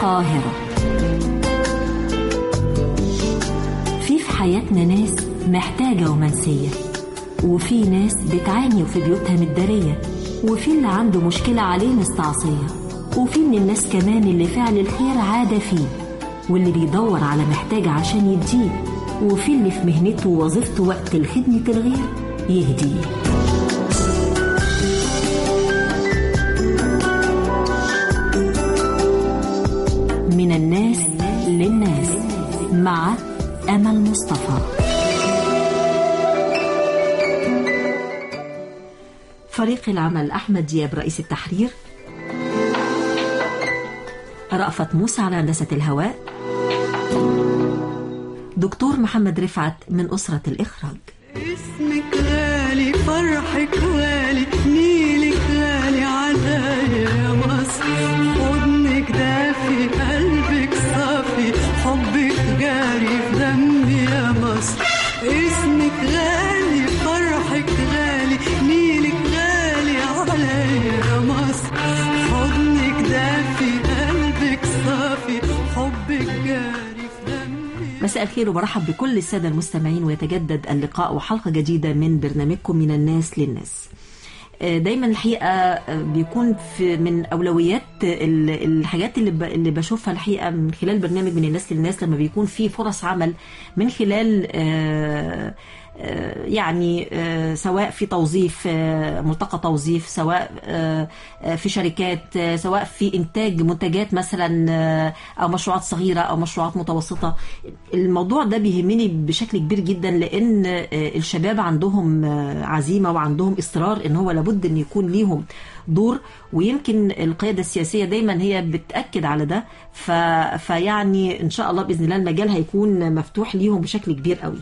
القاهرة في في حياتنا ناس محتاجة ومنسية وفي ناس بتعاني وفي بيوتها متدارية وفي اللي عنده مشكلة عليه مستعصية وفي من الناس كمان اللي فعل الخير عادة فيه واللي بيدور على محتاج عشان يديه وفي اللي في مهنته ووظيفته وقت الخدمة الغير يهديه من الناس للناس مع أمل مصطفى فريق العمل أحمد دياب رئيس التحرير رأفت موسى على هندسة الهواء دكتور محمد رفعت من أسرة الإخراج اسمك غالي فرحك غالي نيلك غالي عزايا يا مصر حضنك دافي قلبك صافي حبك جاري في دمي يا مصر اسمك غالي فرحك غالي نيلك غالي عليا يا مصر حضنك دافي قلبك صافي حبك جاري في دمي مساء الخير وبرحب بكل السادة المستمعين ويتجدد اللقاء وحلقة جديدة من برنامجكم من الناس للناس آه، دايما الحقيقة آه، بيكون في من أولويات ال- الحاجات اللي ب- اللي بشوفها الحقيقة من خلال برنامج من الناس للناس لما بيكون في فرص عمل من خلال آه، آه، يعني آه، سواء في توظيف آه، ملتقى توظيف سواء آه، آه، في شركات آه، سواء في إنتاج منتجات مثلا آه، أو مشروعات صغيرة أو مشروعات متوسطة الموضوع ده بيهمني بشكل كبير جدا لأن آه، الشباب عندهم آه، عزيمة وعندهم إصرار إن هو لابد إن يكون ليهم دور ويمكن القيادة السياسية دايما هي بتأكد على ده ف... فيعني إن شاء الله بإذن الله المجال هيكون مفتوح ليهم بشكل كبير قوي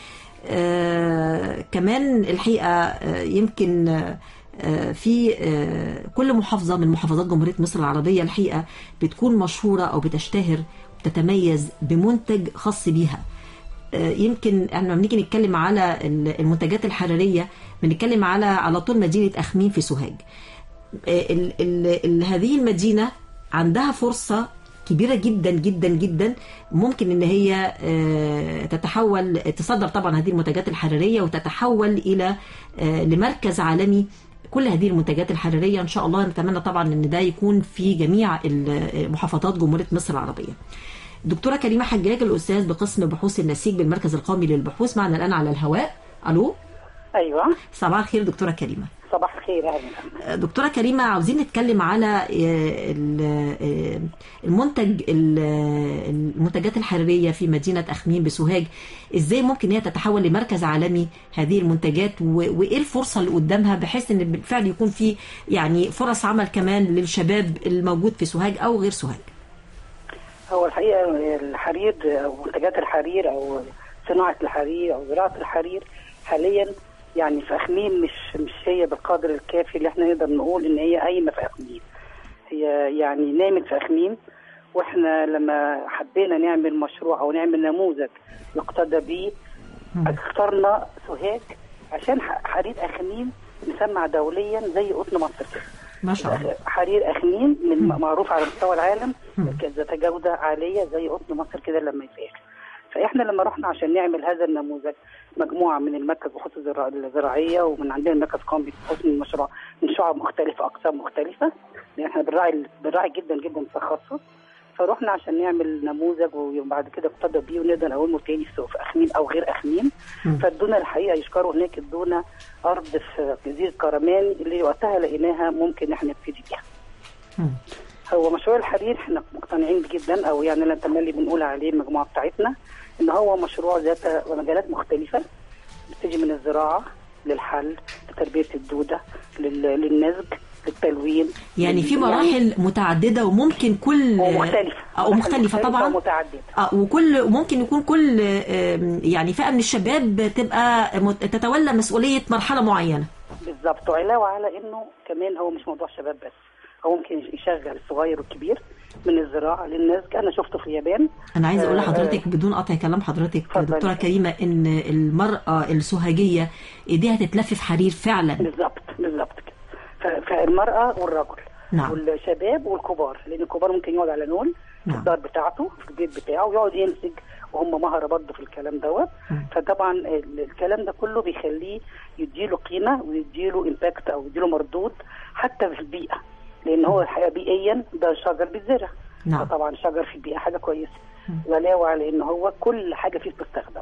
آه كمان الحقيقة آه يمكن آه في آه كل محافظة من محافظات جمهورية مصر العربية الحقيقة بتكون مشهورة أو بتشتهر وتتميز بمنتج خاص بيها آه، يمكن احنا لما بنيجي نتكلم على ال- المنتجات الحرارية بنتكلم على على طول مدينة أخميم في سوهاج آه، ال ال ال هذه المدينة عندها فرصة كبيرة جدا جدا جدا ممكن ان هي آه، تتحول تصدر طبعا هذه المنتجات الحرارية وتتحول الى آه، لمركز عالمي كل هذه المنتجات الحرارية ان شاء الله نتمنى طبعا ان ده يكون في جميع ال- محافظات جمهورية مصر العربية دكتورة كريمة حجاج الأستاذ بقسم بحوث النسيج بالمركز القومي للبحوث معنا الآن على الهواء ألو ايوه صباح الخير دكتورة كريمة صباح الخير اهلا دكتورة كريمة عاوزين نتكلم على آه، ال- آه، المنتج ال- المنتجات الحرارية في مدينة أخميم بسوهاج إزاي ممكن هي تتحول لمركز عالمي هذه المنتجات و- وإيه الفرصة اللي قدامها بحيث إن بالفعل يكون في يعني فرص عمل كمان للشباب الموجود في سوهاج أو غير سوهاج هو الحقيقه الحرير او منتجات الحرير او صناعه الحرير او زراعه الحرير حاليا يعني في اخميم مش مش هي بالقدر الكافي اللي احنا نقدر نقول ان هي قايمه في اخميم هي يعني نامت في اخميم واحنا لما حبينا نعمل مشروع او نعمل نموذج يقتدى به اخترنا سوهاج عشان ح- حرير اخميم مسمع دوليا زي قطن مصر كده ما شاء الله حرير اخميم من معروف على مستوى العالم ذات جوده عاليه زي قطن مصر كده لما يتقال فاحنا لما رحنا عشان نعمل هذا النموذج مجموعه من المركز بحوث الزرا- الزراعيه ومن عندنا المركز قومي بحوث من المشروع من شعب مختلفه اقسام مختلفه لان احنا بنراعي بنراعي جدا جدا التخصص فرحنا عشان نعمل نموذج وبعد كده اقتدى بيه ونقدر نقول تاني في في اخميم او غير اخميم فادونا الحقيقه يشكروا هناك ادونا ارض في جزيره كرمان اللي وقتها لقيناها ممكن احنا نبتدي بيها. مم. هو مشروع الحرير احنا مقتنعين بيه جدا او يعني اللي اللي بنقول عليه المجموعه بتاعتنا ان هو مشروع ذات مجالات مختلفه بتيجي من الزراعه للحل لتربيه الدوده لل- للنسج للتلوين يعني في مراحل متعددة وممكن كل ومختلفه أو مختلفة طبعا ومتعدده اه وكل وممكن يكون كل آم، يعني فئه من الشباب تبقى مت- تتولى مسؤوليه مرحله معينه بالظبط وعلاوه على انه كمان هو مش موضوع شباب بس هو ممكن يشغل الصغير والكبير من الزراعه للنسج انا شفته في اليابان انا عايزه اقول آه، لحضرتك بدون قطع كلام حضرتك اتفضل. دكتوره كريمه ان المراه السوهاجيه ايديها تتلف في حرير فعلا بالظبط بالظبط كده ف- فالمراه والرجل نعم. والشباب والكبار لان الكبار ممكن يقعد على نول في نعم. الدار بتاعته في البيت بتاعه ويقعد ينسج وهم مهرة برضه في الكلام دوت مم. فطبعا ال- الكلام ده كله بيخليه يديله قيمه ويديله امباكت او يديله مردود حتى في البيئه لان هو الحقيقه بيئيا ده شجر بيتزرع نعم. فطبعا شجر في البيئه حاجه كويسه مم. ولا على ان هو كل حاجه فيه بتستخدم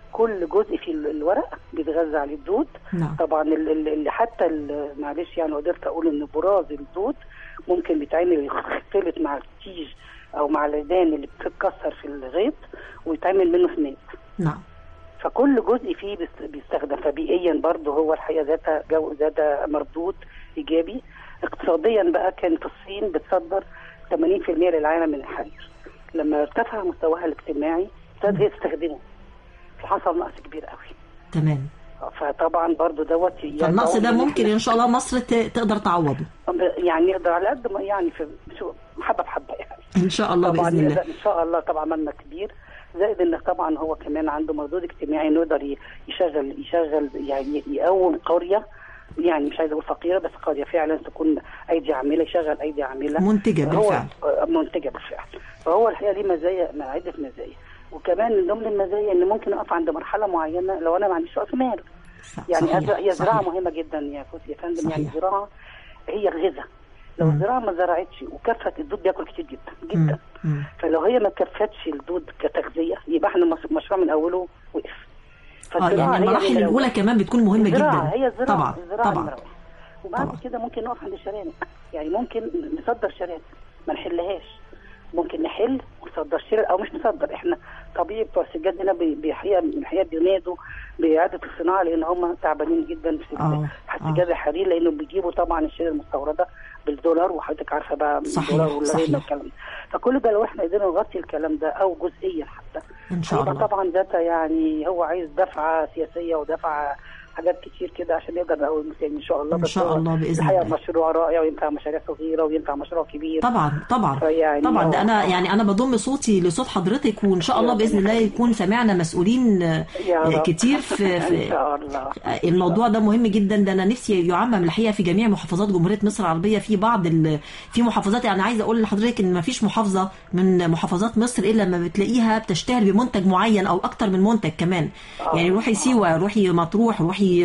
كل جزء في ال- الورق بيتغذى عليه الدود نعم. طبعا ال- ال- اللي حتى ال- معلش يعني لو قدرت اقول ان براز الدود ممكن بيتعمل يختلط مع التيج او مع العيدان اللي بتتكسر في الغيط ويتعمل منه سناب نعم فكل جزء فيه بيست- بيستخدم فبيئيا برضه هو الحقيقه ذات جو ذات مردود ايجابي اقتصاديا بقى كانت الصين بتصدر 80% للعالم من الحرير لما ارتفع مستواها الاجتماعي ابتدت هي تستخدمه فحصل نقص كبير قوي تمام فطبعا برضو دوت يعني فالنقص ده إن ممكن إحنا- ان شاء الله مصر ت- تقدر تعوضه يعني نقدر على قد ما يعني في شو حبه بحبه يعني ان شاء الله طبعا باذن الله ان شاء الله طبعا عملنا كبير زائد ان طبعا هو كمان عنده مردود اجتماعي انه يقدر ي- يشغل يشغل يعني يقوم قريه يعني مش عايزه اقول فقيره بس قريه فعلا تكون ايدي عامله يشغل ايدي عامله منتجة فهو- بالفعل. آه، منتجه بالفعل فهو الحقيقه ليه مزايا مع عده مزايا وكمان من ضمن المزايا ان ممكن اقف عند مرحله معينه لو انا ما عنديش راس مال صح- يعني صحيح، أز- هي زراعه صحيح. مهمه جدا يا فوز يا فندم يعني صحيح. الزراعه هي الغذاء لو مم. الزراعه ما زرعتش وكفت الدود بياكل كتير جدا مم. جدا مم. فلو هي ما كفتش الدود كتغذيه يبقى احنا مش- المشروع من اوله وقف اه فالزراعة يعني هي المراحل اللي- الاولى كمان بتكون مهمه الزراعة جدا هي الزراعه طبعا الزراعه طبعا المروحة. وبعد طبعا. كده ممكن نقف عند الشرائع يعني ممكن نصدر شرائع ما نحلهاش ممكن نحل ونصدر شرائع او مش نصدر احنا طبيعي بتوع السجاد هنا بي- بيحيى الحقيقه بينادوا باعاده الصناعه لان هم تعبانين جدا في آه، السجاد الحرير لانه بيجيبوا طبعا الشرائع المستورده بالدولار وحضرتك عارفه بقى صحيح، بالدولار والغير صحيح. والكلام ده فكل ده لو احنا قدرنا نغطي الكلام ده او جزئيا حتى ان شاء هيبقى الله طبعا ذات يعني هو عايز دفعه سياسيه ودفعه حاجات كتير كده عشان يقدر نقوي المسلمين ان شاء الله إن بس شاء هو الله بإذن الحقيقه الله. مشروع رائع وينفع مشاريع صغيره وينفع مشروع كبير طبعا طبعا فيعني طبعا ده هو- انا يعني انا بضم صوتي لصوت حضرتك وان شاء الله باذن الله يكون سمعنا مسؤولين آه، يا رب. كتير في, ان في شاء الله الموضوع ده مهم جدا ده انا نفسي يعمم الحقيقه في جميع محافظات جمهوريه مصر العربيه في بعض ال... في محافظات يعني عايزه اقول لحضرتك ان ما فيش محافظه من محافظات مصر الا لما بتلاقيها بتشتهر بمنتج معين او اكتر من منتج كمان آه. يعني روحي سيوه روحي مطروح روحي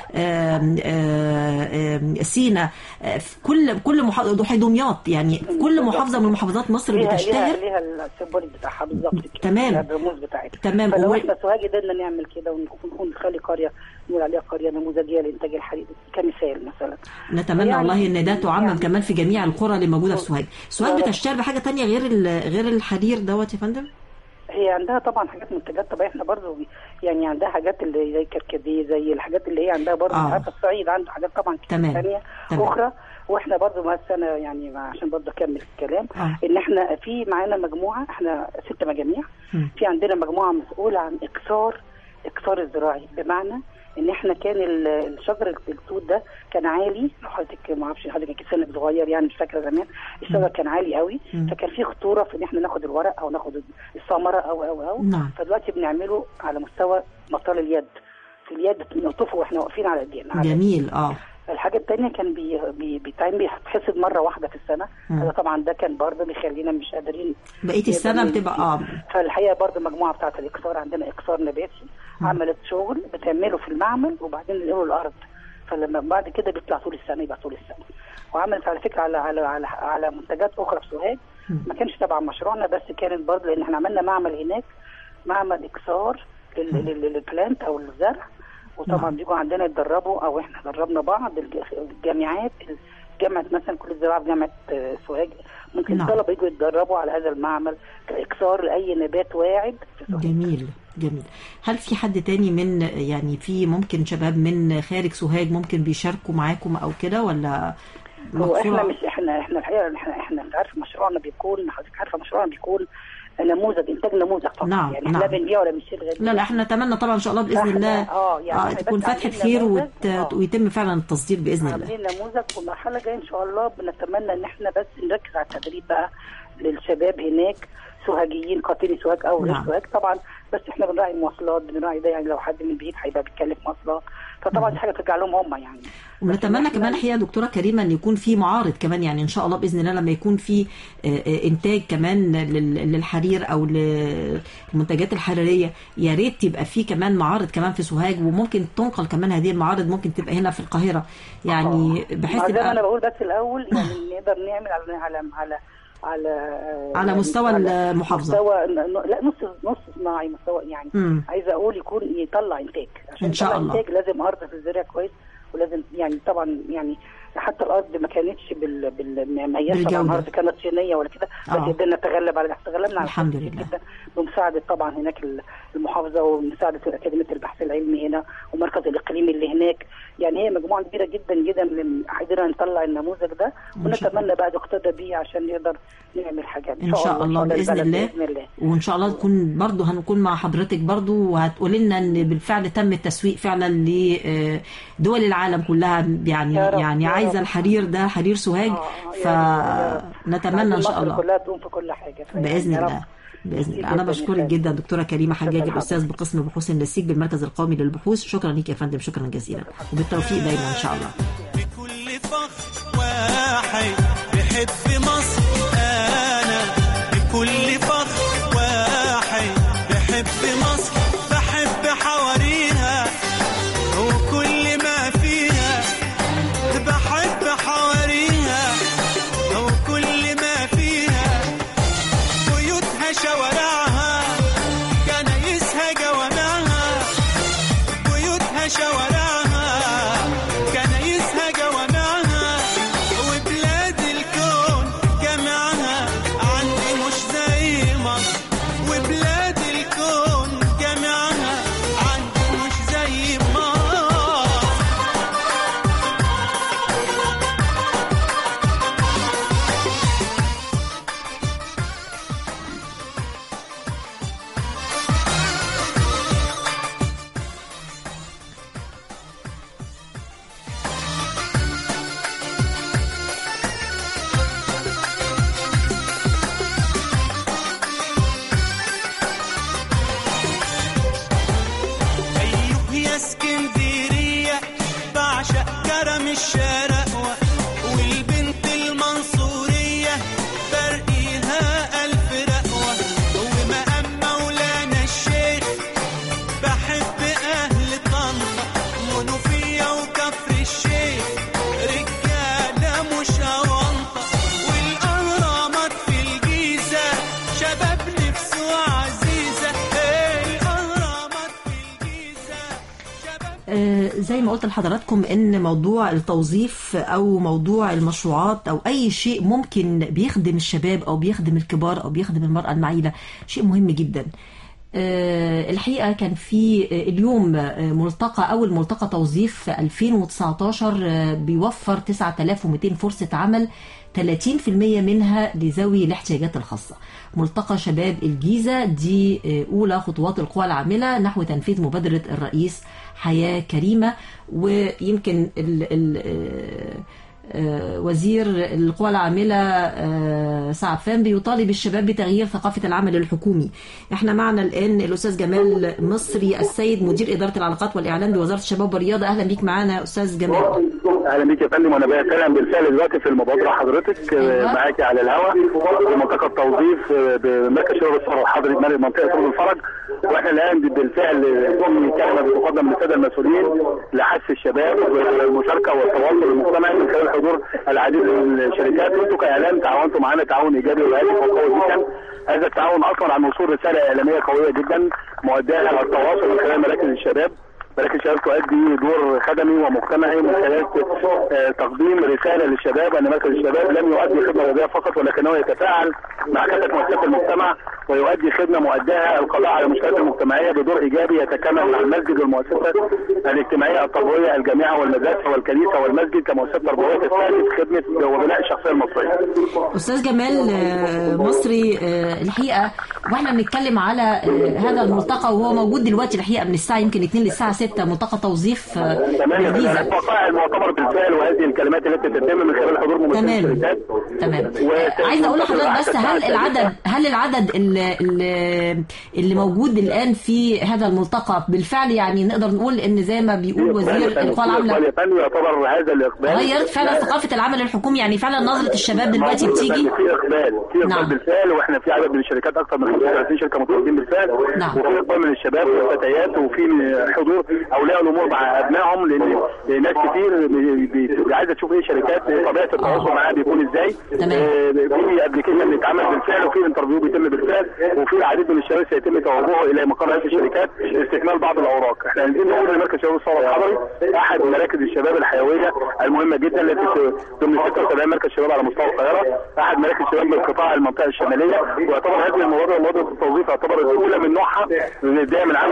آم، آم، سينا آه، في كل كل محافظه روحي دمياط يعني في كل بالظبط. محافظه من محافظات مصر ليها ليها بتشتهر ليها السيمبوليك بتاعها بالظبط كده تمام. ليها الرموز بتاعتها تمام. فلو و- احنا سوهاج قدرنا نعمل كده ونكون نخلي قريه نقول عليها قريه نموذجيه لانتاج الحرير كمثال مثلا نتمنى يعني- والله ان ده تعمم يعني- كمان في جميع القرى اللي موجوده في سوهاج سوهاج آه. بتشتهر بحاجه تانية غير ال- غير الحرير دوت يا فندم هي عندها طبعا حاجات منتجات طبعا احنا برضو يعني عندها حاجات اللي زي كركديه زي الحاجات اللي هي عندها برضو آه. آه. عارفه الصعيد عنده حاجات طبعا كتير تمام. ثانيه تمام. اخرى واحنا برضو ما السنه يعني ما عشان برضو اكمل الكلام آه. ان احنا في معانا مجموعه احنا ست مجاميع مم. في عندنا مجموعه مسؤوله عن اكثار اكثار الزراعي بمعنى ان احنا كان ال- الشجر التوت ده كان عالي لو حضرتك ما اعرفش حضرتك أكيد سنك صغير يعني مش فاكره زمان الشجر كان عالي قوي مم. فكان في خطوره في ان احنا ناخد الورق او ناخد الثمره او او او نعم. فدلوقتي بنعمله على مستوى مطال اليد في اليد بنقطفه واحنا واقفين على ايدينا على جميل اه الحاجه الثانيه كان بي بي بيتعمل بيتحسب مره واحده في السنه مم. هذا طبعا ده كان برضه بيخلينا مش قادرين بقيه السنه نقدر بتبقى اه فالحقيقه برضه المجموعه بتاعت الاكسار عندنا اكسار نباتي عملت شغل بتعمله في المعمل وبعدين ننقله الارض فلما بعد كده بيطلع طول السنه يبقى طول السنه وعملت على فكره على على على, على منتجات اخرى في سوهاج ما كانش تبع مشروعنا بس كانت برضه لان احنا عملنا معمل هناك معمل اكسار لل- لل- للبلانت او الزرع وطبعا نعم. بيجوا عندنا يتدربوا او احنا دربنا بعض الج- الجامعات جامعه مثلا كليه الزراعه في جامعه آه، سوهاج ممكن نعم. الطلبه يجوا يتدربوا على هذا المعمل كاكسار لاي نبات واعد في سوهاج جميل جميل هل في حد تاني من يعني في ممكن شباب من خارج سوهاج ممكن بيشاركوا معاكم او كده ولا هو احنا مقصورة؟ مش احنا احنا الحقيقه احنا احنا انت عارف مشروعنا بيكون حضرتك عارفه مشروعنا بيكون نموذج انتاج نموذج فقط نعم، يعني احنا لا نعم. بنبيع ولا بنشتري غير لا لا احنا نتمنى طبعا ان شاء الله باذن إحنا- الله آه، يعني آه إحنا تكون بس فتحه عاملين خير نموذج. وت... آه. ويتم فعلا التصدير باذن الله عاملين نموذج والمرحله الجايه ان شاء الله بنتمنى ان احنا بس نركز على التدريب بقى للشباب هناك سوهاجيين قاتلي سوهاج او غير نعم. سوهاج طبعا بس احنا بنراعي المواصلات بنراعي ده يعني لو حد من البيت هيبقى بيتكلف مواصلات فطبعا دي حاجه ترجع لهم هم يعني ونتمنى بس كمان الحقيقه دكتوره كريمه ان يكون في معارض كمان يعني ان شاء الله باذن الله لما يكون في آه، آه، انتاج كمان لل- للحرير او للمنتجات الحريريه يا ريت يبقى في كمان معارض كمان في سوهاج وممكن تنقل كمان هذه المعارض ممكن تبقى هنا في القاهره يعني بحيث ما زي ما انا تبقى بقول بس الاول يعني نقدر نعمل على على على على على يعني مستوى على المحافظة. مستوى ن- لا نص نص صناعي مستوى يعني مم. عايزه اقول يكون يطلع انتاج عشان إن شاء يطلع الله. انتاج لازم ارض في الزراعه كويس ولازم يعني طبعا يعني حتى الارض ما كانتش بال بالمعيار بالجودة. طبعا الارض كانت صينيه ولا كده آه. بس قدرنا نتغلب على تغلبنا على الحمد حاجات كتير لله. جدا بمساعده طبعا هناك المحافظه ومساعده اكاديميه البحث العلمي هنا ومركز الاقليمي اللي هناك يعني هي مجموعه كبيره جدا جدا من قدرنا نطلع النموذج ده إن شاء ونتمنى بقى نقتدى بيه عشان نقدر نعمل حاجات ان شاء الله باذن للبلد الله باذن الله وان شاء الله تكون برضو هنكون مع حضرتك برضو وهتقولي لنا ان بالفعل تم التسويق فعلا لدول العالم كلها يعني يا رب، يعني يا عايزه رب. الحرير ده حرير سوهاج آه، يا رب، يا رب. فنتمنى ان شاء مصر الله كلها تقوم في كل حاجه باذن يا رب. الله باذن الله جداً انا يا بشكرك فندم. جدا دكتوره كريمه حجاج شكراً الاستاذ بقسم بحوث النسيج بالمركز القومي للبحوث شكرا ليك يا فندم شكرا جزيلا وبالتوفيق دايما ان شاء الله بكل فخر واحد بحب مصر انا بكل فخر واحد بحب مصر بحب حواريها وكل ما فيها بحب حواريها وكل ما فيها بيوتها شوارعها كنايسها جوامعها بيوتها شوارعها كنايسها جوامعها وبلاد الكون جمعها عندي مش زي مصر وبلاد الكون جمعها عندي مش زي مصر أيوه يا اسكندرية بعشق كرم الشرقوة والبنت المنصورية برقيها ألف رقوة ومقام مولانا الشيخ بحب أهل طنطا منوفية وكفر الشيخ رجالة مش أونطة والأهرامات في الجيزة شباب نفسه عزيزة إيه الأهرامات في الجيزة شباب آه، زي ما قلت لحضراتكم ان موضوع التوظيف او موضوع المشروعات او اي شيء ممكن بيخدم الشباب او بيخدم الكبار او بيخدم المرأة المعيلة شيء مهم جدا آه، الحقيقة كان في آه، اليوم آه، ملتقى أول ملتقى توظيف 2019 آه، بيوفر 9200 فرصة عمل 30% منها لذوي الاحتياجات الخاصة ملتقى شباب الجيزة دي آه، أولى خطوات القوى العاملة نحو تنفيذ مبادرة الرئيس حياة كريمة ويمكن ال ال آه، آه، وزير القوى العاملة آه، سعد فان بيطالب الشباب بتغيير ثقافة العمل الحكومي احنا معنا الآن الأستاذ جمال مصري السيد مدير إدارة العلاقات والإعلان بوزارة الشباب والرياضة أهلا بيك معانا يا أستاذ جمال اهلا بيك يا فندم وانا بتكلم بالفعل دلوقتي في المبادره حضرتك أيوة. آه، معاكي على الهواء في منطقه توظيف آه، بمركز شباب الثروه الحضري مالي منطقه طول الفرج واحنا الان بالفعل في كلمه بتقدم للساده المسؤولين لحث الشباب والمشاركه والتواصل المجتمعي من خلال حضور العديد من الشركات انتم كاعلام تعاونتوا معانا تعاون ايجابي وهادف وقوي جدا هذا التعاون اصلا عن وصول رساله اعلاميه قويه جدا مؤداها التواصل من خلال مراكز الشباب مراكز الشباب تؤدي دور خدمي ومجتمعي من خلال آه، تقديم رساله للشباب ان مركز الشباب لم يؤدي خدمه رياضيه فقط ولكنه يتفاعل مع كافه مؤسسات المجتمع ويؤدي خدمه مؤداها القضاء على المشكلات المجتمعيه بدور ايجابي يتكامل مع المسجد والمؤسسات الاجتماعيه التربويه الجامعه والمدرسه والكنيسه والمسجد كمؤسسات تربويه تستهدف خدمه وبناء الشخصيه المصريه. أستاذ جمال آه، مصري آه، الحقيقة واحنا بنتكلم على آه، هذا الملتقى وهو موجود دلوقتي الحقيقه من الساعه يمكن 2 للساعه 6 ملتقى توظيف آه، تمام الجيزه وقائع المؤتمر بالفعل وهذه الكلمات التي تتم من خلال حضور ممثلين تمام الشركات تمام و- عايزه اقول لحضرتك بس هل الساعة العدد هل العدد اللي, اللي, اللي موجود الان في هذا الملتقى بالفعل يعني نقدر نقول ان زي ما بيقول وزير القوى العامله يا فندم يعتبر هذا الاقبال غيرت فعلا ثقافه العمل الحكومي يعني فعلا نظره الشباب دلوقتي موجود بتيجي في اقبال في اقبال نعم. بالفعل واحنا في عدد من الشركات اكثر من 35 شركه متواجدين بالفعل نعم. وفي اقبال من الشباب والفتيات وفي من حضور اولياء الامور مع ابنائهم لان ناس كتير بي- بي- عايزه تشوف ايه شركات طبيعه التواصل معاها بيكون ازاي تمام. آه، في ابلكيشن بيتعمل بالفعل وفي انترفيو بيتم بالفعل وفي العديد من الشباب سيتم توجهه الى مقر هذه الشركات لاستكمال بعض الاوراق احنا عايزين نقول ان مركز شباب الثوره الحضري احد مراكز الشباب الحيويه المهمه جدا التي ت- ضمن 76 مركز شباب على مستوى القاهره احد مراكز شباب من قطاع المنطقه الشماليه ويعتبر هذه المبادره مبادره التوظيف تعتبر الاولى من نوعها بدايه من عام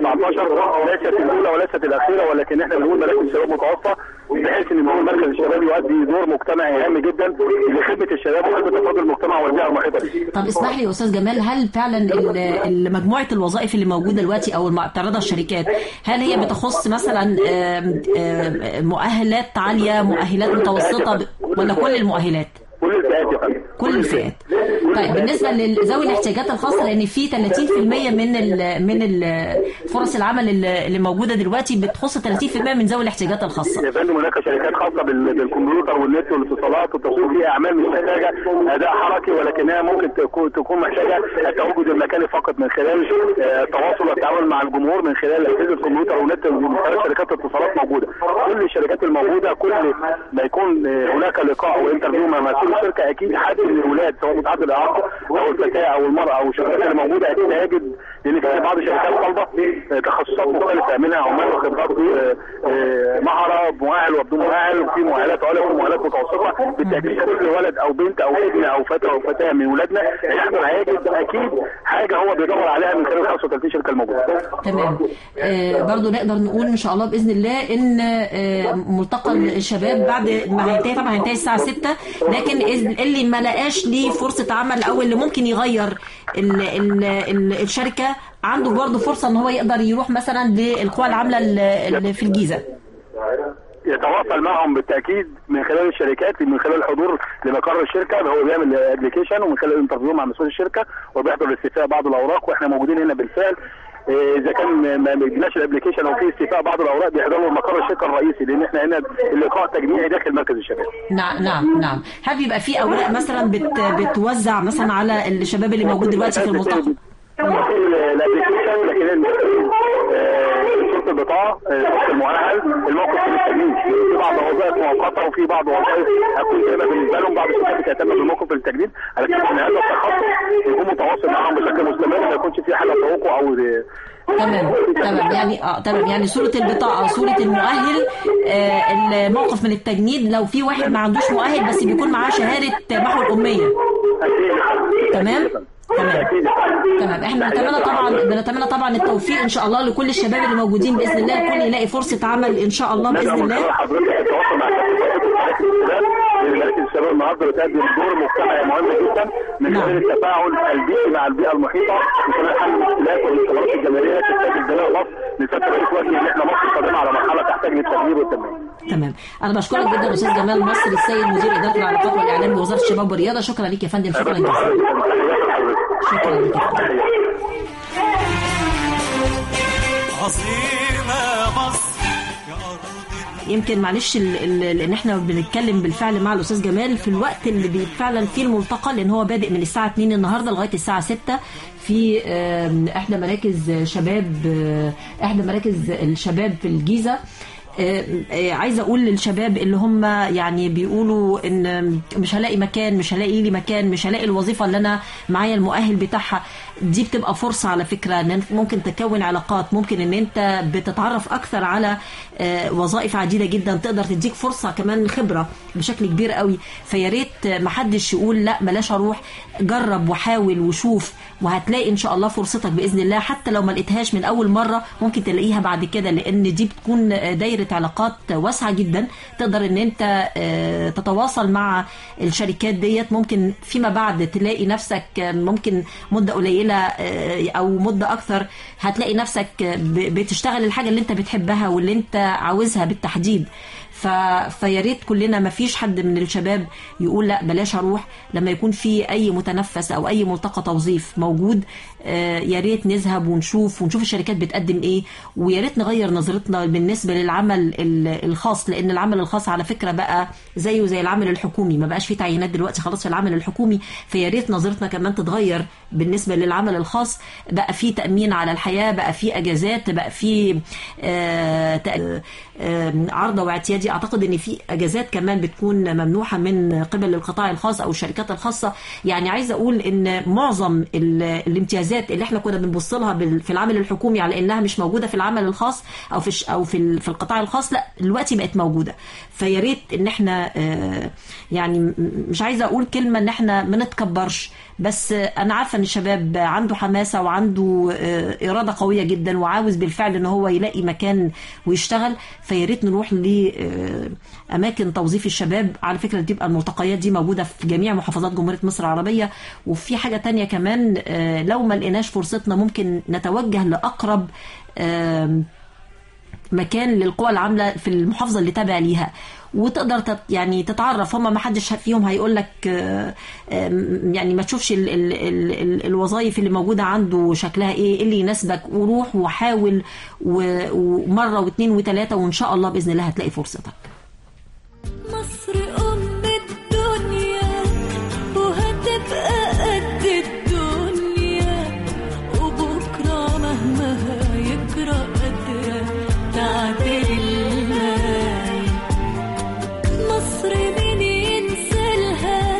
2019 ليست الاولى وليست الاخيره ولكن احنا بنقول مراكز شباب متوسطه بحيث ان نقول مركز الشباب يؤدي دور مجتمعي هام جدا لخدمه الشباب وخدمه افراد المجتمع والبيئه المحيطه به. طب اسمح لي يا استاذ جمال هل فعلا ال- ال- مجموعه الوظائف اللي موجوده دلوقتي او الم- بتعرضها الشركات هل هي بتخص مثلا آم، آم، مؤهلات عاليه مؤهلات متوسطه ب- ولا كل المؤهلات كل الفئات يا فندم كل الفئات طيب بالنسبه لذوي الاحتياجات الخاصه لان في 30% من ال من ال فرص العمل اللي اللي موجوده دلوقتي بتخص 30% من ذوي الاحتياجات الخاصه يا فندم هناك شركات خاصه بال- بالكمبيوتر والنت والاتصالات والتصوير فيها اعمال مش محتاجه اداء حركي ولكنها ممكن تكون تكون محتاجه التواجد المكاني فقط من خلال آه، التواصل والتعامل مع الجمهور من خلال اجهزه الكمبيوتر والنت من خلال شركات الاتصالات موجوده كل الشركات الموجوده كل ما يكون آه، هناك لقاء او انترفيو مع مسؤول الشركه اكيد حد من الاولاد سواء متعدد الاعاقه او الفتاه او المراه او الشركات اللي موجوده اكيد هيجد لان في بعض الشركات طالبه آه، تخصصات مختلفه منها عمال وخبرات آه، آه، مهره بمؤهل وبدون مؤهل وفي مؤهلات عاليه وفي مؤهلات متوسطه بالتاكيد كل ولد او بنت او ابن او فتى او فتاه من ولادنا هيحضر هيجد اكيد حاجه هو بيدور عليها من خلال 35 شركه الموجوده تمام آه برضو نقدر نقول ان شاء الله باذن الله ان آه ملتقى الشباب بعد ما هينتهي طبعا هينتهي الساعه 6 لكن إذ- اللي ما لقاش ليه فرصه عمل او اللي ممكن يغير ال ال ال الشركه عنده برضو فرصه ان هو يقدر يروح مثلا للقوى العامله اللي اللي في الجيزه يتواصل معهم بالتاكيد من خلال الشركات من خلال الحضور لمقر الشركه هو بيعمل ابلكيشن ومن خلال الانترفيو مع مسؤول الشركه وبيحضر لاستيفاء بعض الاوراق واحنا موجودين هنا بالفعل إيه، اذا كان ما بيجيناش الابلكيشن او في استيفاء بعض الاوراق بيحضروا مقر الشركه الرئيسي لان احنا هنا اللقاء تجميعي داخل مركز الشباب نعم نعم نعم هل بيبقى في اوراق مثلا بت بتوزع مثلا على الشباب اللي موجود دلوقتي في الملتقى الابلكيشن لكن المسؤول، آه، صوره البطاقه آه، صوره المؤهل الموقف في التجنيد في بعض وظائف مؤقته وفي بعض وظائف هتكون سهله بالنسبه لهم بعض الشركات بتهتم بالموقف في التجنيد على اساس ان هذا التخصص يكون متواصل معهم بشكل مستمر ما يكونش في حاله توقع او تمام تمام يعني اه تمام يعني صورة البطاقة صورة المؤهل آه الموقف من التجنيد لو في واحد ما عندوش مؤهل بس بيكون معاه شهادة محو الأمية تمام تمام تمام احنا بنتمنى طبعا بنتمنى طبعا التوفيق ان شاء الله لكل الشباب اللي موجودين باذن الله الكل يلاقي فرصه عمل ان شاء الله باذن الله حضرتك التواصل مع كافه الشباب لان مراكز الشباب النهارده بتقدم دور مجتمعي مهم جدا من خلال التفاعل البيئي مع البيئه المحيطه من خلال حل المشكلات والاختبارات الجماهيريه تحتاج البناء مصر لفتره رئيس وجه ان احنا مصر قادمه على مرحله تحتاج للتغيير والتنميه. تمام انا بشكرك جدا استاذ جمال مصر السيد مدير اداره العلاقات والاعلام بوزاره الشباب والرياضه شكرا ليك يا فندم شكرا جزيلا شكرا ليك يا فندم عظيمة مصر يا أرض يمكن معلش ال- ال- لان احنا بنتكلم بالفعل مع الاستاذ جمال في الوقت اللي بي- فعلا فيه الملتقى لان هو بادئ من الساعه 2 النهارده لغايه الساعه 6 في آم، احدى مراكز شباب آه، احدى مراكز الشباب في الجيزه آه، آه، عايزه اقول للشباب اللي هم يعني بيقولوا ان مش هلاقي مكان مش هلاقي لي مكان مش هلاقي الوظيفه اللي انا معايا المؤهل بتاعها دي بتبقى فرصه على فكره ان أنت ممكن تكون علاقات ممكن ان انت بتتعرف اكثر على آه، وظائف عديده جدا تقدر تديك فرصه كمان خبره بشكل كبير قوي فيا ريت ما حدش يقول لا بلاش اروح جرب وحاول وشوف وهتلاقي ان شاء الله فرصتك باذن الله حتى لو ما لقيتهاش من اول مره ممكن تلاقيها بعد كده لان دي بتكون دايره علاقات واسعه جدا تقدر ان انت آه، تتواصل مع الشركات ديت ممكن فيما بعد تلاقي نفسك آه، ممكن مده قليله آه، او مده اكثر هتلاقي نفسك ب- بتشتغل الحاجه اللي انت بتحبها واللي انت عاوزها بالتحديد ف... فيا ريت كلنا ما فيش حد من الشباب يقول لا بلاش اروح لما يكون في اي متنفس او اي ملتقى توظيف موجود آه، يا ريت نذهب ونشوف ونشوف الشركات بتقدم ايه ويا ريت نغير نظرتنا بالنسبه للعمل ال- الخاص لان العمل الخاص على فكره بقى زيه زي العمل الحكومي ما بقاش فيه تعيينات دلوقتي خلاص في العمل الحكومي فيا ريت نظرتنا كمان تتغير بالنسبه للعمل الخاص بقى في تامين على الحياه بقى في اجازات بقى في آه، تأ- آه، عرضه واعتيادي اعتقد ان في اجازات كمان بتكون ممنوحه من قبل القطاع الخاص او الشركات الخاصه يعني عايزه اقول ان معظم ال- الامتيازات اللي احنا كنا بنبص لها بال- في العمل الحكومي على انها مش موجوده في العمل الخاص او في الش- او في ال- في القطاع الخاص لا دلوقتي بقت موجوده فيا ريت ان احنا آه، يعني م- مش عايزه اقول كلمه ان احنا ما نتكبرش بس آه، انا عارفه ان الشباب عنده حماسه وعنده آه، اراده قويه جدا وعاوز بالفعل ان هو يلاقي مكان ويشتغل فيا ريت نروح لاماكن توظيف الشباب على فكره بتبقى الملتقيات دي موجوده في جميع محافظات جمهوريه مصر العربيه وفي حاجه تانية كمان آه، لو ما لقيناش فرصتنا ممكن نتوجه لاقرب آم، مكان للقوى العامله في المحافظه اللي تابع ليها وتقدر تت يعني تتعرف هم ما حدش فيهم هيقول لك آه، آم، يعني ما تشوفش ال ال ال ال الوظائف اللي موجوده عنده شكلها ايه إيه اللي يناسبك وروح وحاول و- ومره واثنين وثلاثه وان شاء الله باذن الله هتلاقي فرصتك مصر أم الدنيا وهتبقى قد الدنيا وبكرة مهما هيجرى قادرة تعدل الماي مصر مين ينسالها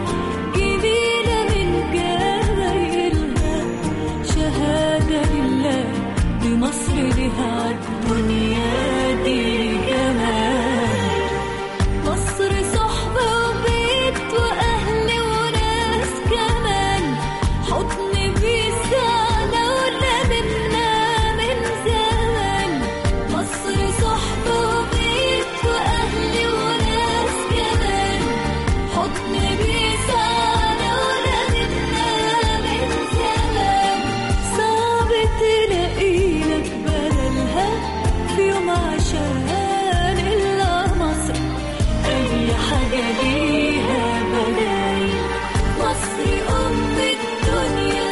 جميلة من جمايلها شهادة لله دي مصر لها عالدنيا دي جمال مصر صحبة وبيت وأهل وناس كمان حضن بيسعنا ولا منا من زمان مصر صحبة وبيت وأهل وناس كمان حضن بيسعنا ولا منا من زمان صعب تلاقي لك بدلها في يوم عشان إلا مصر أي حاجة ليها بدايل مصر أم الدنيا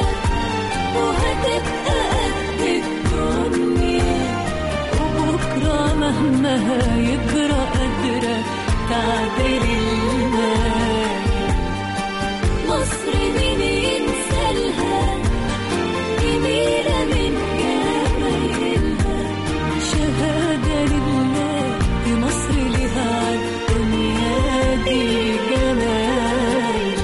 وهتبقى قد الدنيا وبكرة مهما هيجرى قادرة تعدل الماي مصر مين ينسالها جميلة من جمايلها شهادة لله دي مصر لها عالدنيا دي جمال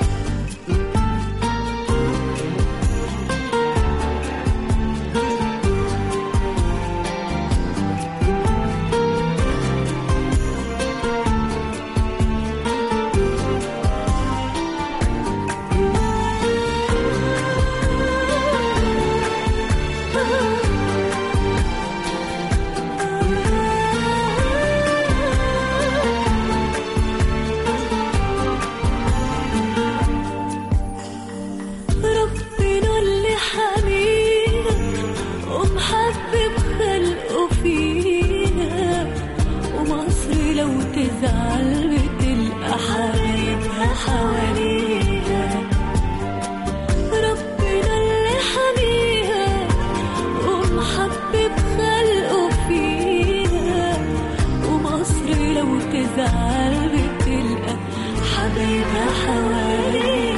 ربنا اللي حمينا ومحبب خلقه فينا ومصر لو تزعل بتلقى حبايبها حواليها ربنا اللي حميها ومحبب خلقه فينا ومصر لو تزعل بتلقى حبايبها حواليها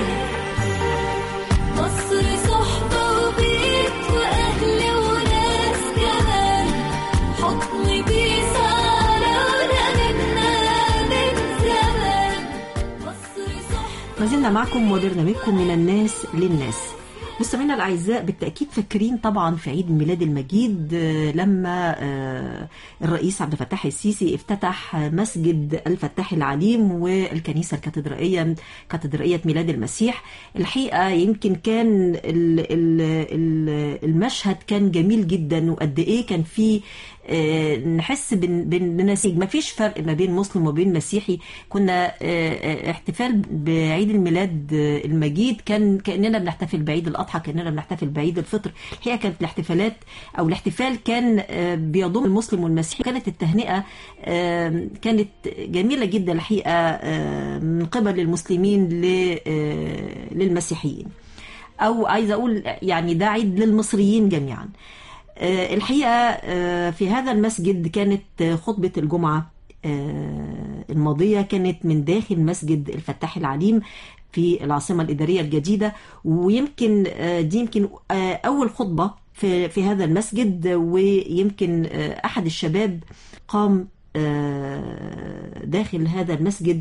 مصر صحبة وبيت وأهل وناس كمان حضن بيسعنا ولا منا من زمان مصر صحبة ما زلنا معكم وبرنامجكم من الناس للناس مستمعينا الاعزاء بالتاكيد فاكرين طبعا في عيد ميلاد المجيد آه، لما آه، الرئيس عبد الفتاح السيسي افتتح مسجد الفتاح العليم والكنيسه الكاتدرائيه كاتدرائيه ميلاد المسيح الحقيقه يمكن كان ال- ال- ال- المشهد كان جميل جدا وقد ايه كان في آه، نحس بن- بن- بنسيج ما فيش فرق ما بين مسلم وبين مسيحي كنا آه، آه، احتفال بعيد الميلاد آه، المجيد كان كاننا بنحتفل بعيد الاضحى كاننا بنحتفل بعيد الفطر الحقيقه كانت الاحتفالات او الاحتفال كان آه، بيضم المسلم والمسيحي كانت التهنئه آه، كانت جميله جدا الحقيقه آه، من قبل المسلمين ل- آه، للمسيحيين او عايزه اقول يعني ده عيد للمصريين جميعا آه، الحقيقه آه، في هذا المسجد كانت آه، خطبه الجمعه آه، الماضيه كانت من داخل مسجد الفتاح العليم في العاصمه الاداريه الجديده ويمكن آه، دي يمكن آه، اول خطبه في في هذا المسجد ويمكن آه، احد الشباب قام آه، داخل هذا المسجد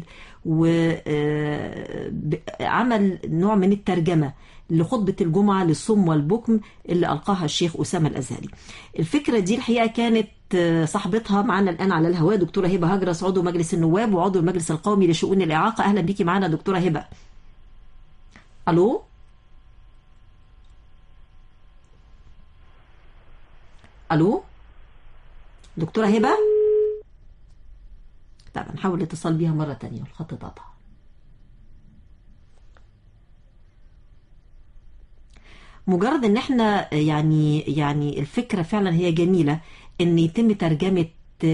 وعمل نوع من الترجمة لخطبة الجمعة للصم والبكم اللي ألقاها الشيخ أسامة الأزهري الفكرة دي الحقيقة كانت آه، صاحبتها معنا الآن على الهواء دكتورة هبة هجرس عضو مجلس النواب وعضو المجلس القومي لشؤون الإعاقة أهلا بيكي معنا دكتورة هبة ألو ألو دكتورة هبة طب هنحاول الاتصال بيها مرة تانية الخط اتقطع مجرد ان احنا يعني يعني الفكرة فعلا هي جميلة ان يتم ترجمة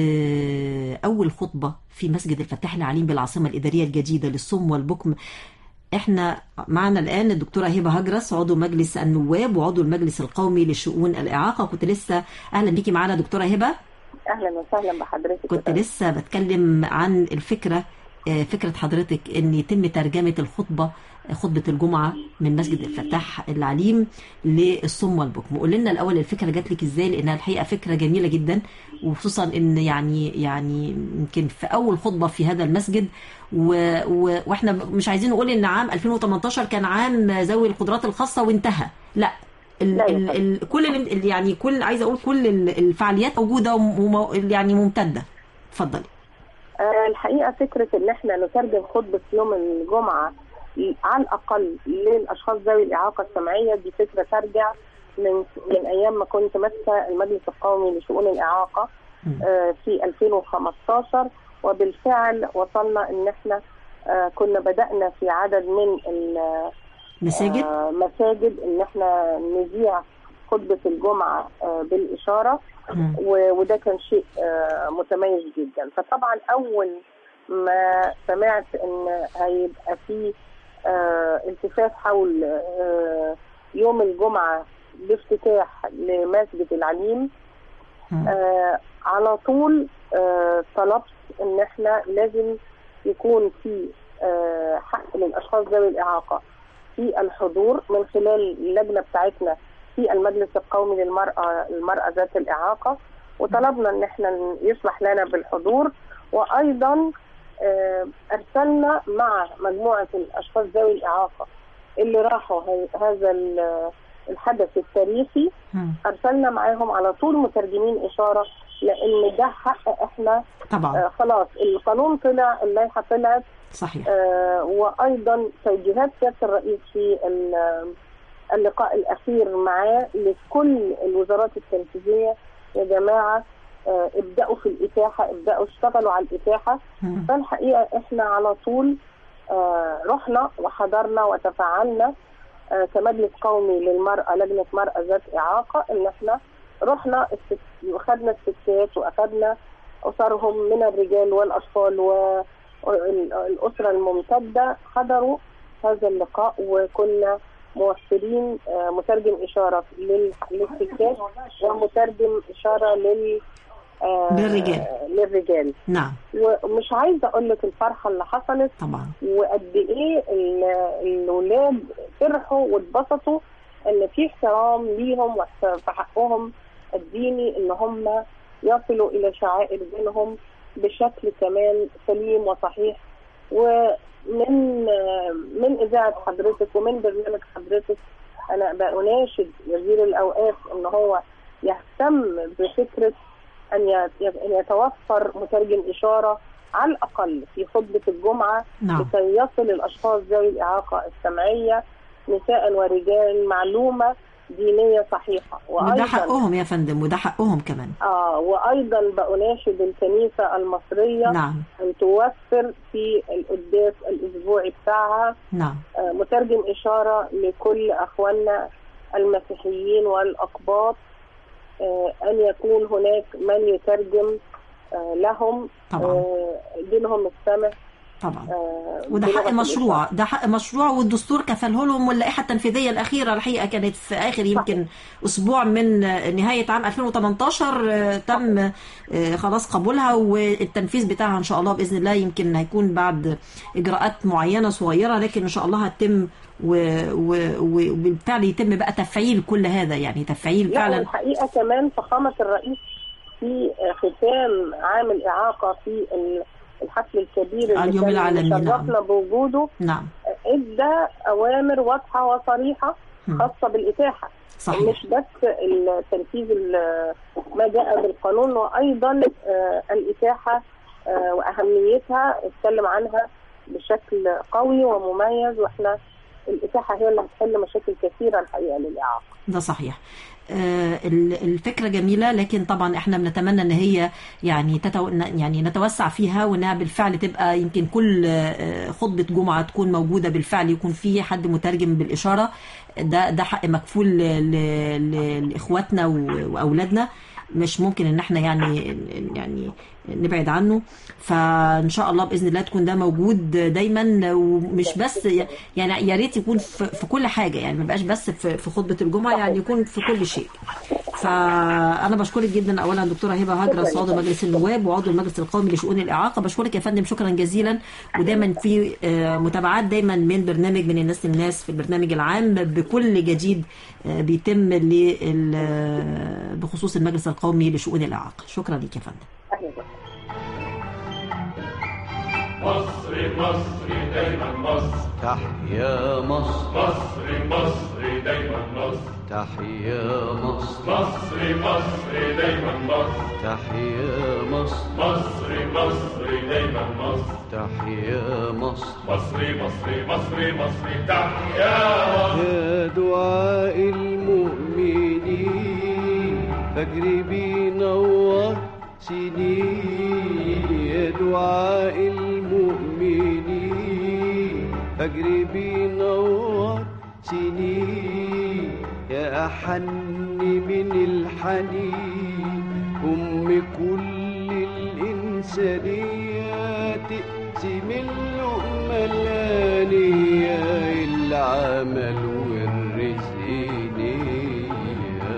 آه، اول خطبة في مسجد الفتاح العليم بالعاصمة الادارية الجديدة للصم والبكم احنا معنا الان الدكتوره هبه هجرس عضو مجلس النواب وعضو المجلس القومي لشؤون الاعاقه كنت لسه اهلا بيكي معانا دكتوره هبه اهلا وسهلا بحضرتك كنت لسه بتكلم عن الفكرة آه، فكرة حضرتك ان يتم ترجمة الخطبة آه، خطبة الجمعة من مسجد الفتاح العليم للصم والبكم قول لنا الاول الفكرة جات لك ازاي لانها الحقيقة فكرة جميلة جدا وخصوصا ان يعني يعني يمكن في اول خطبة في هذا المسجد و و واحنا مش عايزين نقول ان عام 2018 كان عام ذوي القدرات الخاصة وانتهى لا ال لا يا ال فندم. ال كل ال- ال- يعني كل عايزه اقول كل ال- الفعاليات موجوده وم- يعني ممتده اتفضلي آه الحقيقه فكره ان احنا نترجم خطبه يوم الجمعه ل- على الاقل للاشخاص ذوي الاعاقه السمعيه دي فكره ترجع من من ايام ما كنت ماسكه المجلس القومي لشؤون الاعاقه آه في 2015 وبالفعل وصلنا ان احنا آه كنا بدانا في عدد من ال- مساجد آه، مساجد ان احنا نذيع خطبه الجمعه آه، بالاشاره مم. و- وده كان شيء آه، متميز جدا فطبعا اول ما سمعت ان هيبقى في آه، التفاف حول آه، يوم الجمعه بافتتاح لمسجد العليم مم. آه على طول آه طلبت ان احنا لازم يكون في آه حق للاشخاص ذوي الاعاقه في الحضور من خلال اللجنه بتاعتنا في المجلس القومي للمراه المراه ذات الاعاقه وطلبنا ان احنا يسمح لنا بالحضور وايضا آه ارسلنا مع مجموعه الاشخاص ذوي الاعاقه اللي راحوا هي- هذا ال- الحدث التاريخي مم. ارسلنا معاهم على طول مترجمين اشاره لان ده حق احنا طبعا آه خلاص القانون طلع اللائحه طلعت صحيح آه وايضا توجيهات سياده الرئيس في ال- اللقاء الاخير معاه لكل الوزارات التنفيذيه يا جماعه آه ابداوا في الاتاحه ابداوا اشتغلوا على الاتاحه مم. فالحقيقه احنا على طول آه رحنا وحضرنا وتفاعلنا آه كمجلس قومي للمراه لجنه مراه ذات اعاقه ان احنا رحنا الست- واخدنا الستات واخدنا اسرهم من الرجال والاطفال والاسره الممتده حضروا هذا اللقاء وكنا موفرين آه، مترجم اشاره لل- للستات ومترجم اشاره لل آه، للرجال. للرجال نعم ومش عايزه اقول لك الفرحه اللي حصلت طبعا وقد ايه ال- الاولاد فرحوا واتبسطوا ان في احترام ليهم واحت- في حقهم الديني ان هم يصلوا الى شعائر دينهم بشكل كمان سليم وصحيح ومن من اذاعه حضرتك ومن برنامج حضرتك انا بأناشد وزير الاوقاف ان هو يهتم بفكره ان ي- أن يتوفر مترجم اشاره على الاقل في خطبه الجمعه نعم. لكي يصل الاشخاص ذوي الاعاقه السمعيه نساء ورجال معلومه دينيه صحيحه وده حقهم يا فندم وده حقهم كمان آه وأيضا بأناشد الكنيسة المصرية نعم أن توفر في القداس الأسبوعي بتاعها نعم آه مترجم إشارة لكل أخواننا المسيحيين والأقباط آه أن يكون هناك من يترجم آه لهم طبعا. آه دينهم السمح طبعا آه وده بلغة حق مشروع الإسلام. ده حق مشروع والدستور كفله لهم واللائحه التنفيذيه الاخيره الحقيقه كانت في اخر يمكن اسبوع من آه، نهايه عام 2018 آه، تم آه، خلاص قبولها والتنفيذ بتاعها ان شاء الله باذن الله يمكن هيكون بعد اجراءات معينه صغيره لكن ان شاء الله هتتم و- و- و- وبالفعل يتم بقى تفعيل كل هذا يعني تفعيل لا فعلا والحقيقه كمان فخامه الرئيس في ختام عام الاعاقه في ال- الحفل الكبير اللي اليوم كان العالمي، نعم. شرفنا بوجوده نعم ادى اوامر واضحه وصريحه مم. خاصه بالاتاحه صحيح مش بس التنفيذ ال- ما جاء بالقانون وايضا آه، الاتاحه آه، واهميتها اتكلم عنها بشكل قوي ومميز واحنا الاتاحه هي اللي هتحل مشاكل كثيره الحقيقه للاعاقه ده صحيح آه، ال- الفكرة جميلة لكن طبعا احنا بنتمنى ان هي يعني تتو... يعني نتوسع فيها وانها بالفعل تبقى يمكن كل آه، خطبة جمعة تكون موجودة بالفعل يكون في حد مترجم بالإشارة ده ده حق مكفول ل... ل... لإخواتنا و- وأولادنا مش ممكن ان احنا يعني يعني نبعد عنه فان شاء الله باذن الله تكون ده موجود دايما ومش بس يعني يا ريت يكون في, في كل حاجه يعني ما يبقاش بس في, في خطبه الجمعه يعني يكون في كل شيء فانا بشكرك جدا اولا دكتوره هبه هجرس عضو مجلس النواب وعضو المجلس القومي لشؤون الاعاقه بشكرك يا فندم شكرا جزيلا ودايما في آه، متابعات دايما من برنامج من الناس للناس في البرنامج العام بكل جديد آه، بيتم لل- آه، بخصوص المجلس القومي لشؤون الاعاقه شكرا لك يا فندم أهلا وسهلا. مصر مصر دايما مصر تحيا مصر مصر مصر دايما مصر تحيا مصر مصر مصر دايما مصر تحيا مصر مصر مصر دايما مصر تحيا مصر مصر مصر مصر مصر تحيا مصر يا دعاء المؤمنين فجر بينور سنين يا دعاء المؤمنين فجر بينور سنين يا أحن من الحنين أم كل الإنسانية تقسم اللقمة الآنية العمل والرزق نية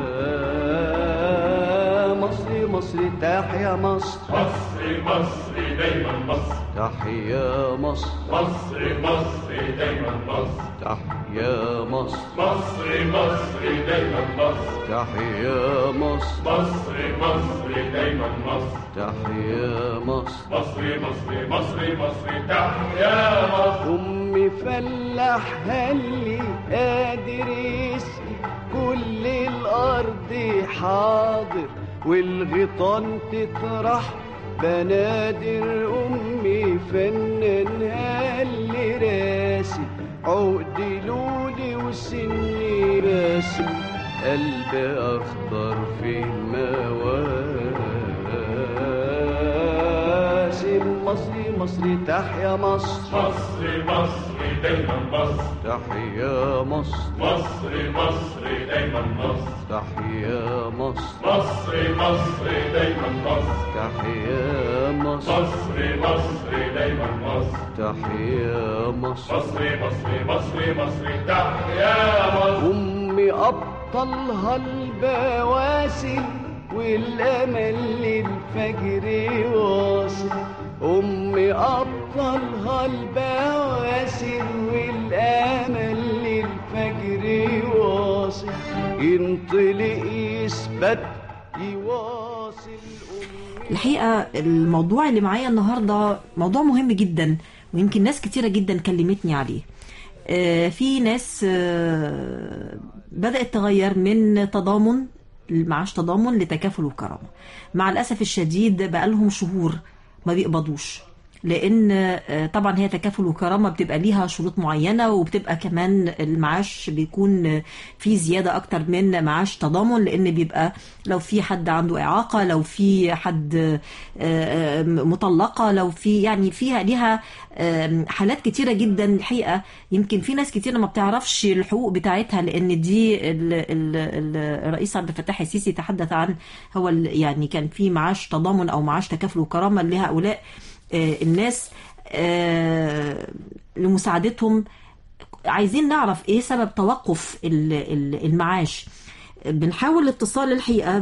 مصر مصر تحيا مصر مصر مصر دايما مصر تحيا مصر مصر مصر دايما مصر تحيا مصر مصر مصر دايما مصر تحيا مصر مصر مصر دايما مصر تحيا مصر مصر مصر مصر مصر تحيا مصر أمي فلاح هلي قادر يسقي كل الأرض حاضر والغيطان تطرح بنادر أمي فنان هلي راسي عقد لولي وسني راسي قلبي أخضر في مواسم مصري مصري تحيا مصر مصر مصر دايما مصر تحيا مصر مصر مصر دايما مصر تحيا مصر مصر مصر دايما مصر تحيا مصر مصر مصر دايما مصر تحيا مصر مصر مصر مصر مصر تحيا مصر أمي أبطلها البواسل والأمل للفجر واصل أمي أبطلها البواسل والأمل للفجر واصل ينطلق يثبت يواصل أمي الحقيقة الموضوع اللي معايا النهاردة موضوع مهم جدا ويمكن ناس كتيرة جدا كلمتني عليه آه، في ناس آه، بدأت تغير من تضامن معاش تضامن لتكافل وكرامة مع الأسف الشديد بقالهم شهور ما بيقبضوش لان آه، طبعا هي تكافل وكرامه بتبقى ليها شروط معينه وبتبقى كمان المعاش بيكون آه، فيه زياده اكتر من معاش تضامن لان بيبقى لو في حد عنده اعاقه لو في حد آه، آه، مطلقه لو في يعني فيها ليها آه، حالات كتيره جدا الحقيقه يمكن في ناس كتيره ما بتعرفش الحقوق بتاعتها لان دي ال- ال- ال- الرئيس عبد الفتاح السيسي تحدث عن هو ال- يعني كان في معاش تضامن او معاش تكافل وكرامه لهؤلاء آه، الناس آه، لمساعدتهم عايزين نعرف ايه سبب توقف ال- ال- المعاش بنحاول الاتصال الحقيقه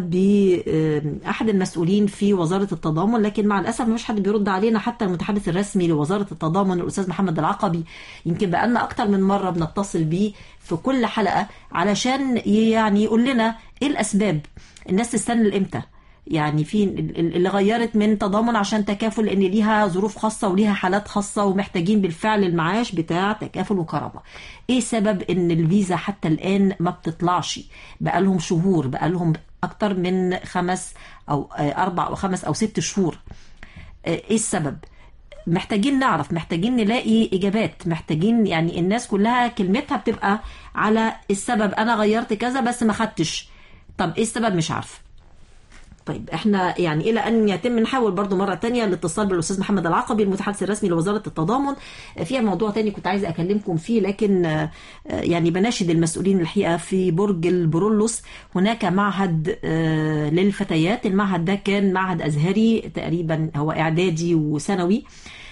باحد المسؤولين في وزاره التضامن لكن مع الاسف مفيش حد بيرد علينا حتى المتحدث الرسمي لوزاره التضامن الاستاذ محمد العقبي يمكن بقالنا اكتر من مره بنتصل بيه في كل حلقه علشان يعني يقول لنا ايه الاسباب الناس تستنى لامتى يعني في ال- ال- اللي غيرت من تضامن عشان تكافل لان ليها ظروف خاصه وليها حالات خاصه ومحتاجين بالفعل المعاش بتاع تكافل وكرامه. ايه سبب ان الفيزا حتى الان ما بتطلعش؟ بقالهم شهور بقالهم اكتر من خمس او آه، اربع او خمس او ست شهور. آه، ايه السبب؟ محتاجين نعرف محتاجين نلاقي اجابات محتاجين يعني الناس كلها كلمتها بتبقى على السبب انا غيرت كذا بس ما خدتش طب ايه السبب مش عارفه طيب احنا يعني الى ان يتم نحاول برضو مره تانية الاتصال بالاستاذ محمد العقبي المتحدث الرسمي لوزاره التضامن فيها موضوع تاني كنت عايزه اكلمكم فيه لكن آه، آه، يعني بناشد المسؤولين الحقيقه في برج البرولوس هناك معهد آه، للفتيات المعهد ده كان معهد ازهري تقريبا هو اعدادي وثانوي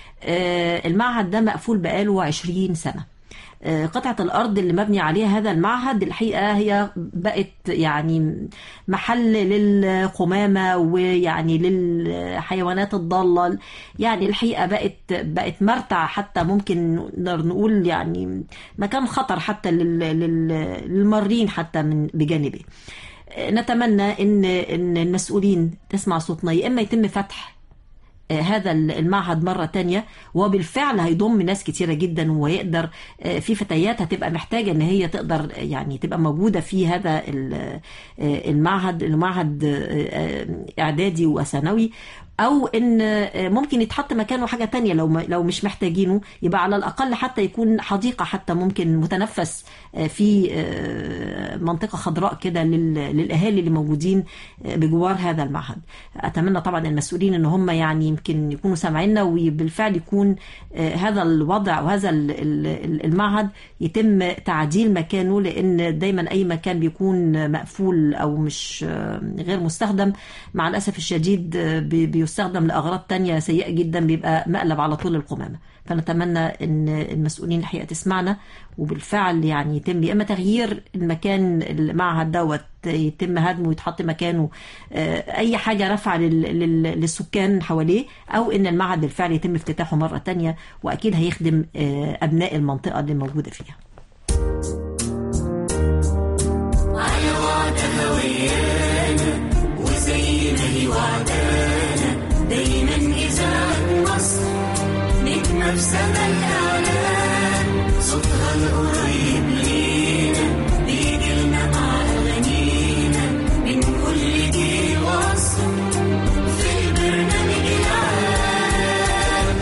آه، المعهد ده مقفول بقاله 20 سنه آه، قطعة الأرض اللي مبني عليها هذا المعهد الحقيقة هي بقت يعني محل للقمامة ويعني للحيوانات الضالة يعني الحقيقة بقت بقت مرتع حتى ممكن نقدر نقول يعني مكان خطر حتى لل- لل- للمارين حتى من بجانبه آه، نتمنى ان ان المسؤولين تسمع صوتنا يا اما يتم فتح آه، هذا المعهد مرة تانية وبالفعل هيضم ناس كتيرة جدا ويقدر آه، في فتيات هتبقى محتاجة ان هي تقدر يعني تبقى موجودة في هذا ال- آه، المعهد المعهد آه، آه، اعدادي وثانوي او ان آه، ممكن يتحط مكانه حاجة تانية لو ما- لو مش محتاجينه يبقى على الاقل حتى يكون حديقة حتى ممكن متنفس آه، في آه، منطقة خضراء كده لل- للاهالي اللي موجودين آه، بجوار هذا المعهد اتمنى طبعا المسؤولين ان هم يعني يمكن يكونوا سامعيننا وبالفعل يكون آه، هذا الوضع وهذا ال- ال- المعهد يتم تعديل مكانه لان دايما اي مكان بيكون مقفول او مش آه، غير مستخدم مع الاسف الشديد آه، بي- بيستخدم لاغراض تانية سيئه جدا بيبقى مقلب على طول القمامه فنتمنى ان المسؤولين الحقيقه تسمعنا وبالفعل يعني يتم يا اما تغيير المكان المعهد دوت يتم هدمه ويتحط مكانه آه، اي حاجه رفع لل- لل- للسكان حواليه او ان المعهد بالفعل يتم افتتاحه مره تانية واكيد هيخدم آه، ابناء المنطقه اللي موجوده فيها على وعدها ويانا وزي ما هي وعدانا دايما إذاعة مصر نجمة في سما الإعلام صوتها القريب لينا بيجيلنا مع أغانينا من كل جيل وعصر في البرنامج العام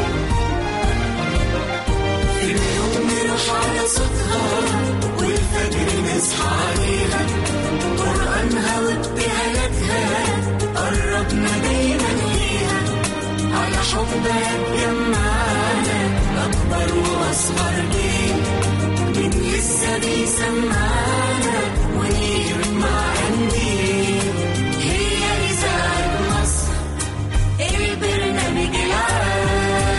في اليوم نروح على صوتها والفجر نصحى عليها قرآنها وابتهالاتها قربنا دايما ليها على حبها اتجمعنا أكبر وأصغر جيل من لسه بيسمعنا ونجمع قنديل هي إذاعة مصر البرنامج العام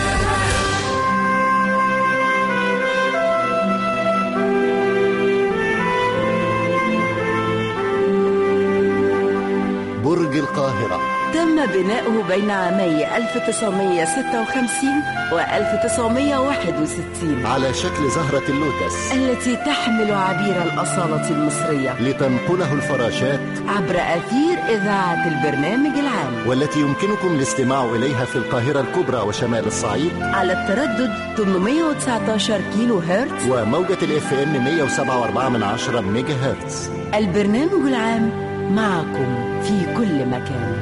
برج القاهرة القاهرة تم بناؤه بين عامي 1956 و 1961 على شكل زهرة اللوتس التي تحمل عبير الأصالة المصرية لتنقله الفراشات عبر أثير إذاعة البرنامج العام والتي يمكنكم الاستماع إليها في القاهرة الكبرى وشمال الصعيد على التردد 819 كيلو هرتز وموجة الاف ام 107.4 من عشرة ميجا هرتز البرنامج العام معكم في كل مكان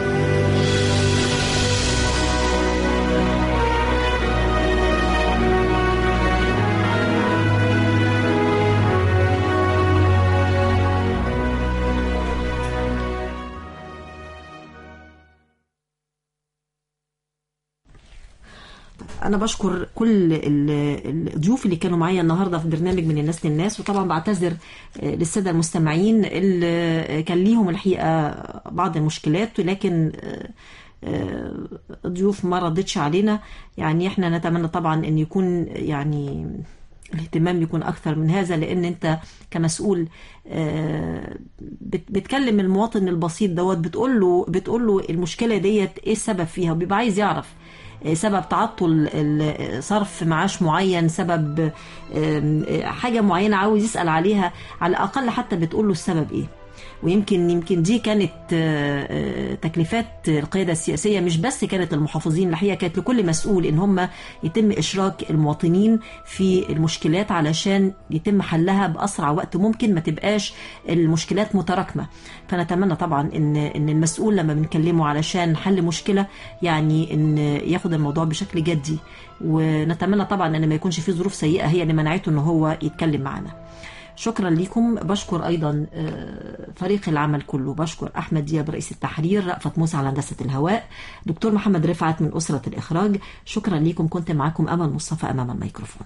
انا بشكر كل ال- الضيوف اللي كانوا معايا النهارده في برنامج من الناس للناس وطبعا بعتذر آه، للساده المستمعين اللي كان ليهم الحقيقه بعض المشكلات ولكن آه، آه، الضيوف ما ردتش علينا يعني احنا نتمنى طبعا ان يكون يعني الاهتمام يكون اكثر من هذا لان انت كمسؤول آه، بت- بتكلم المواطن البسيط دوت بتقول له بتقول له المشكله ديت ايه السبب فيها وبيبقى عايز يعرف آه، سبب تعطل ال- صرف معاش معين سبب آم، آه، حاجه معينه عاوز يسال عليها على الاقل حتى بتقول له السبب ايه ويمكن يمكن دي كانت آه، آه، تكليفات القياده السياسيه مش بس كانت المحافظين الحقيقه كانت لكل مسؤول ان هم يتم اشراك المواطنين في المشكلات علشان يتم حلها باسرع وقت ممكن ما تبقاش المشكلات متراكمه فنتمنى طبعا ان ان المسؤول لما بنكلمه علشان حل مشكله يعني ان ياخد الموضوع بشكل جدي ونتمنى طبعا ان ما يكونش في ظروف سيئه هي اللي منعته ان هو يتكلم معنا شكرا لكم بشكر ايضا آه، فريق العمل كله بشكر احمد دياب رئيس التحرير رأفت موسى على هندسه الهواء دكتور محمد رفعت من اسره الاخراج شكرا لكم كنت معكم امل مصطفى امام الميكروفون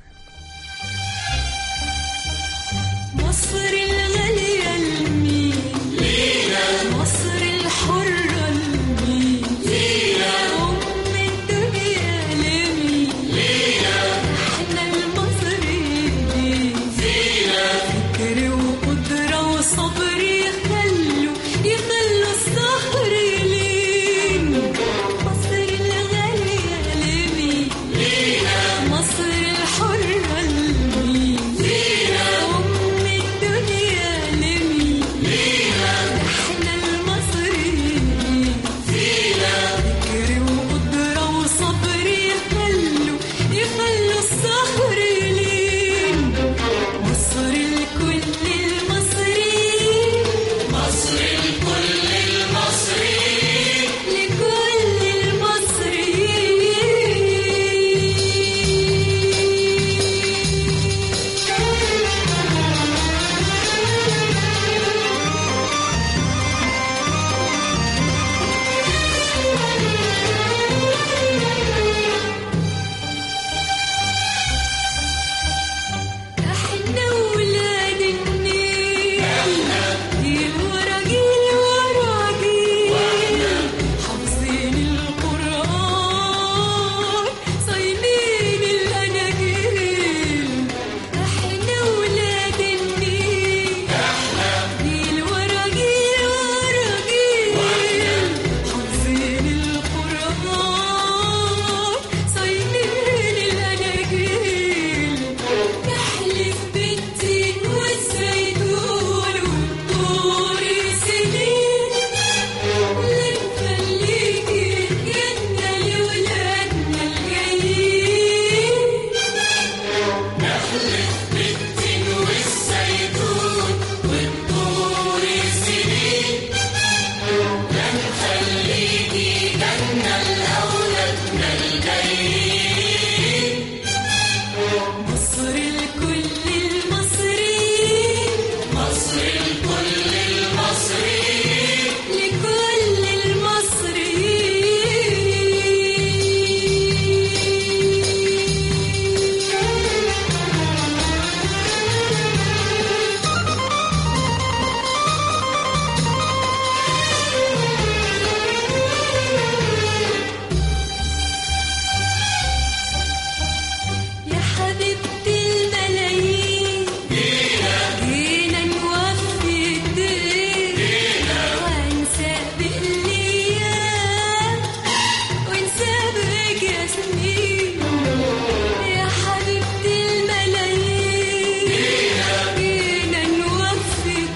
مصر الغالية لمين لينا مصر الحرة لمين لينا أم الدنيا لمين لينا احنا المصريين فينا فكر وقدرة وصبر يخلوا يخلوا السهر يلين مصر الغالية لمين لينا مصر الحرة لمين فينا أم الدنيا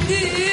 جديد